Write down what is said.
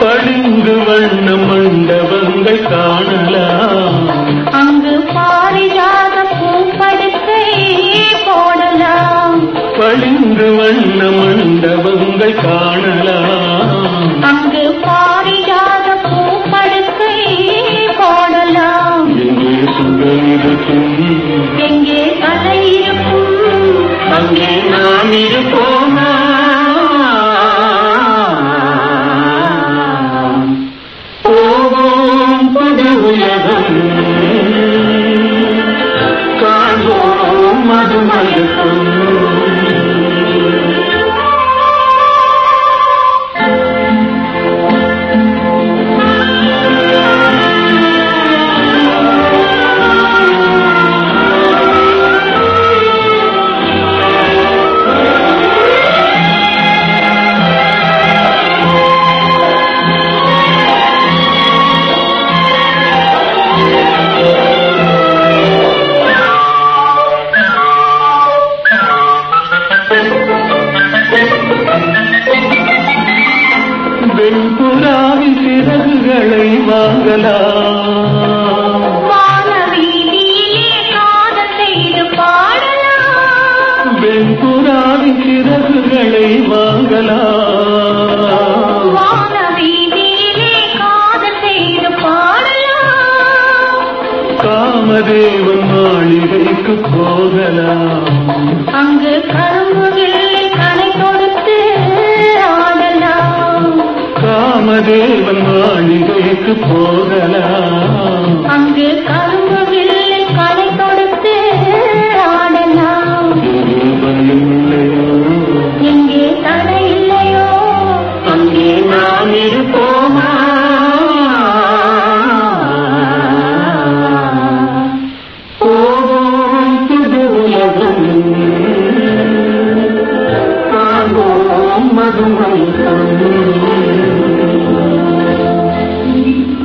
பளிங்கு வண்ண மண்டபங்கள் காணலாம் அங்கு பாரிஜாத பூப்படுக்கை போடலாம் பளிங்கு வண்ண மண்டபங்கள் காணலாம் அங்கு பாரிஜாத பூப்படுக்கை போடலாம் எங்கே சுகம் இருக்கும் எங்கே கலை இருக்கும் அங்கே நாம் இருப்போமா போவோம் புது உலகம் காண்போம் மது மயக்கம் வெண்புறாவின் சிறகுகளை வாங்கலாம் வானவீதியிலே காதல் செய்து பாடலாம் வெண்புறாவின் சிறகுகளை வாங்கலாம் வானவீதியிலே காதல் செய்து பாடலாம் காமதேவன் மாளிகைக்கு போகலாம் அங்கு கரும்புகளில் கனை கொடுத்து ஆடலாம் காமதேவன் மாளிகைக்கு போகலாம் அங்கு